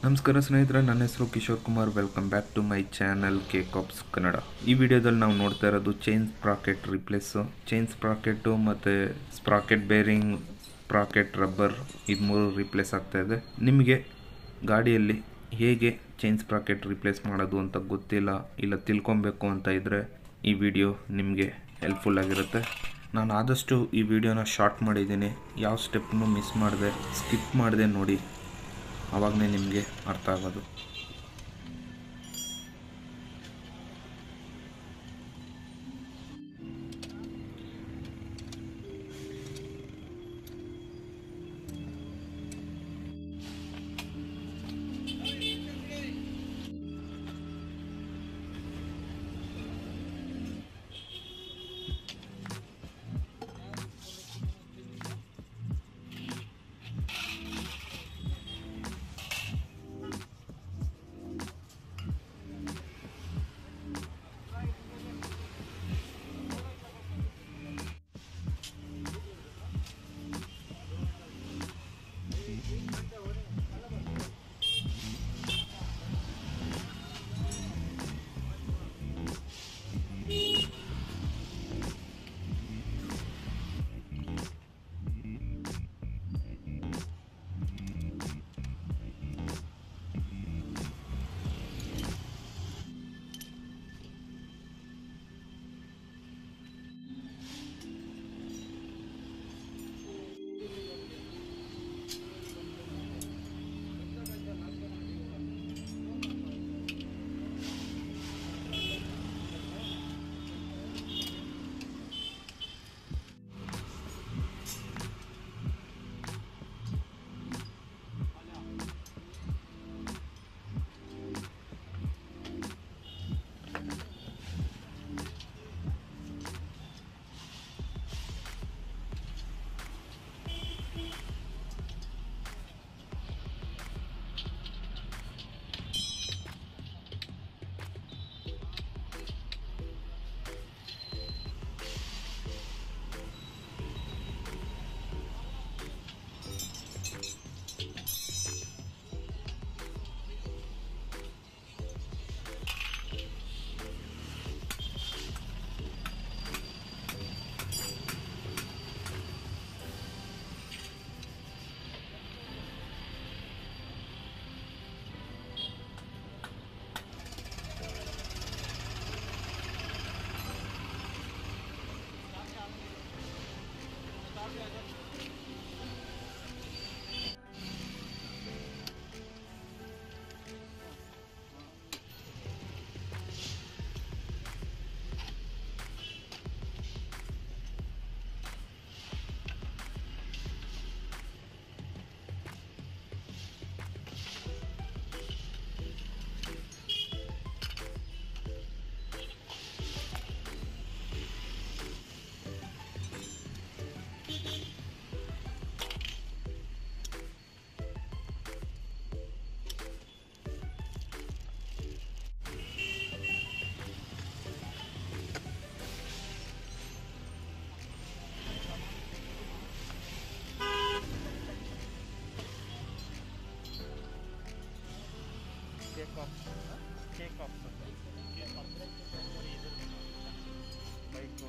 ನಮಸ್ಕಾರ ಸ್ನೇಹಿತರೆ ನನ್ನ ಹೆಸರು Kishore Kumar welcome back to my channel K cops Kannada ಈ ವಿಡಿಯೋದಲ್ಲಿ ನಾವು ನೋಡ್ತಾ ಇರೋದು chain sprocket replace chain sprocket ಮತ್ತು ಸ್ಪ್ರಾಕೆಟ್ ಬೇರಿಂಗ್ ಸ್ಪ್ರಾಕೆಟ್ ರಬ್ಬರ್ ಇದು ಮೂರು ರಿಪ್ಲೇಸ್ ಆಗ್ತಾ ಇದೆ ನಿಮಗೆ ಗಾಡಿಯಲ್ಲಿ ಹೇಗೆ ಚೈನ್ ಸ್ಪ್ರಾಕೆಟ್ ರಿಪ್ಲೇಸ್ ಮಾಡೋದು ಅಂತ ಗೊತ್ತಿಲ್ಲ ಇಲ್ಲ ತಿಳ್ಕೊಬೇಕು ಅಂತ ಇದ್ದರೆ ಈ ವಿಡಿಯೋ ನಿಮಗೆ ಹೆಲ್ಪ್ಫುಲ್ ಆಗಿರುತ್ತೆ ನಾನು ಆದಷ್ಟು ಈ ವಿಡಿಯೋನ ಶಾರ್ಟ್ ಮಾಡಿದ್ದೀನಿ ಯಾವ ಸ್ಟೆಪ್ನು ಮಿಸ್ ಮಾಡಿದೆ ಸ್ಕಿಪ್ ಮಾಡಿದೆ ನೋಡಿ ಆವಾಗಲೇ ನಿಮಗೆ ಅರ್ಥ ಆಗೋದು kick of kick of bike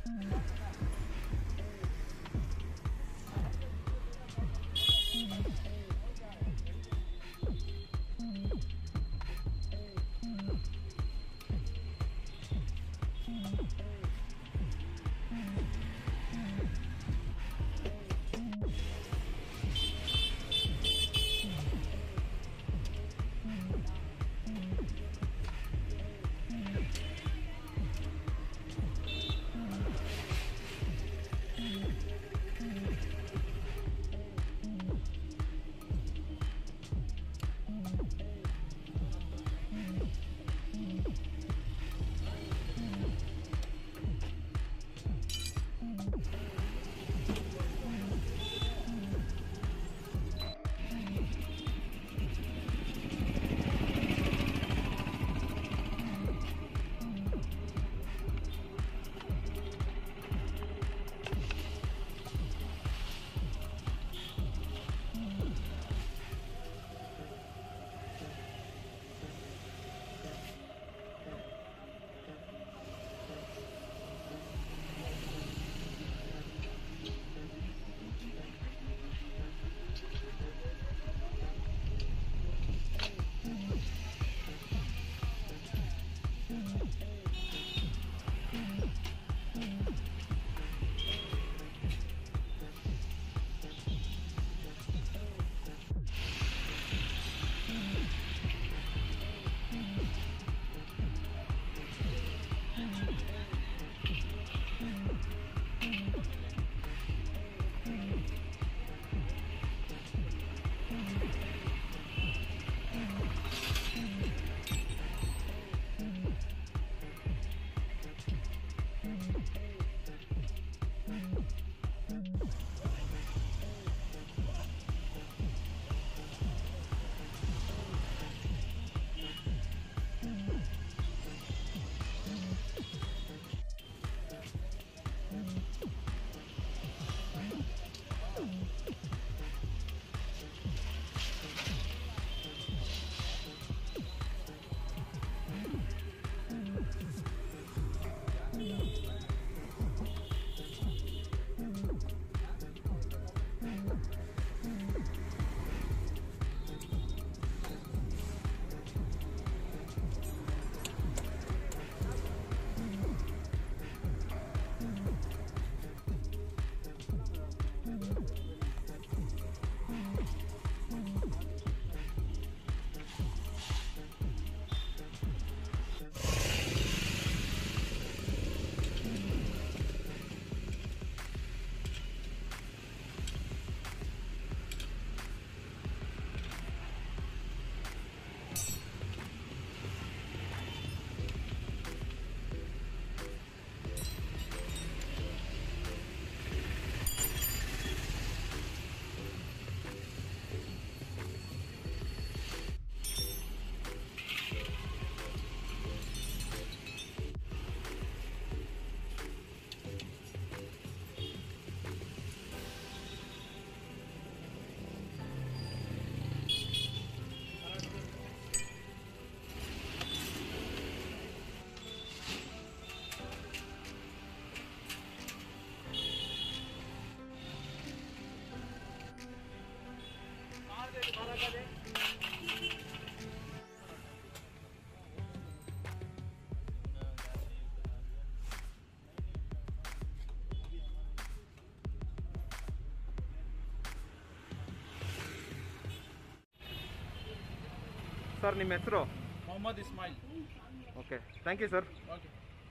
sir ನಿಮ್ಮ ಹೆಸರು Mohammed Ismail okay thank you sir okay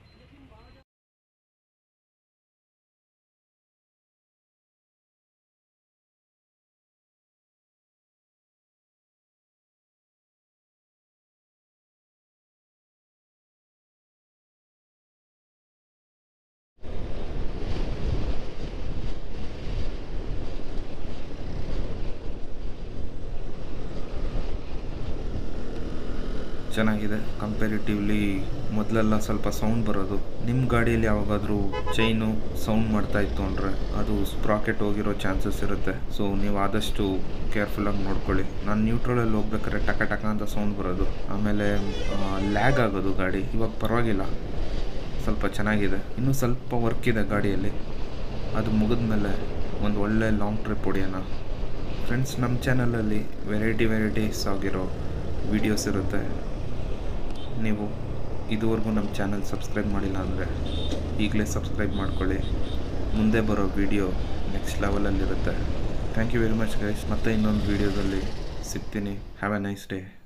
ಚೆನ್ನಾಗಿದೆ ಕಂಪೇರಿಟಿವ್ಲಿ ಮೊದಲೆಲ್ಲ ಸ್ವಲ್ಪ ಸೌಂಡ್ ಬರೋದು ನಿಮ್ಮ ಗಾಡಿಯಲ್ಲಿ ಯಾವಾಗಾದರೂ ಚೈನು ಸೌಂಡ್ ಮಾಡ್ತಾ ಇತ್ತು ಅಂದರೆ ಅದು ಸ್ಪ್ರಾಕೆಟ್ ಹೋಗಿರೋ ಚಾನ್ಸಸ್ ಇರುತ್ತೆ ಸೊ ನೀವು ಆದಷ್ಟು ಕೇರ್ಫುಲ್ಲಾಗಿ ನೋಡ್ಕೊಳ್ಳಿ ನಾನು ನ್ಯೂಟ್ರಲಲ್ಲಿ ಹೋಗ್ಬೇಕಾದ್ರೆ ಟಕ ಟಕ ಅಂತ ಸೌಂಡ್ ಬರೋದು ಆಮೇಲೆ ಲ್ಯಾಗ್ ಆಗೋದು ಗಾಡಿ ಇವಾಗ ಪರವಾಗಿಲ್ಲ ಸ್ವಲ್ಪ ಚೆನ್ನಾಗಿದೆ ಇನ್ನೂ ಸ್ವಲ್ಪ ವರ್ಕ್ ಇದೆ ಗಾಡಿಯಲ್ಲಿ ಅದು ಮುಗಿದ್ಮೇಲೆ ಒಂದು ಒಳ್ಳೆ ಲಾಂಗ್ ಟ್ರಿಪ್ ಹೊಡೆಯೋಣ ಫ್ರೆಂಡ್ಸ್ ನಮ್ಮ ಚಾನಲಲ್ಲಿ ವೆರೈಟಿ ವೆರೈಟೀಸ್ ಆಗಿರೋ ವೀಡಿಯೋಸ್ ಇರುತ್ತೆ ನೀವು ಇದುವರೆಗೂ ನಮ್ಮ ಚಾನಲ್ ಸಬ್ಸ್ಕ್ರೈಬ್ ಮಾಡಿಲ್ಲ ಅಂದರೆ ಈಗಲೇ ಸಬ್ಸ್ಕ್ರೈಬ್ ಮಾಡ್ಕೊಳ್ಳಿ ಮುಂದೆ ಬರೋ ವಿಡಿಯೋ ನೆಕ್ಸ್ಟ್ ಲೆವೆಲಲ್ಲಿರುತ್ತೆ thank you very much guys ಮತ್ತೆ ಇನ್ನೊಂದು ವೀಡಿಯೋದಲ್ಲಿ ಸಿಗ್ತೀನಿ ಹ್ಯಾವ್ ಎ ನೈಸ್ ಡೇ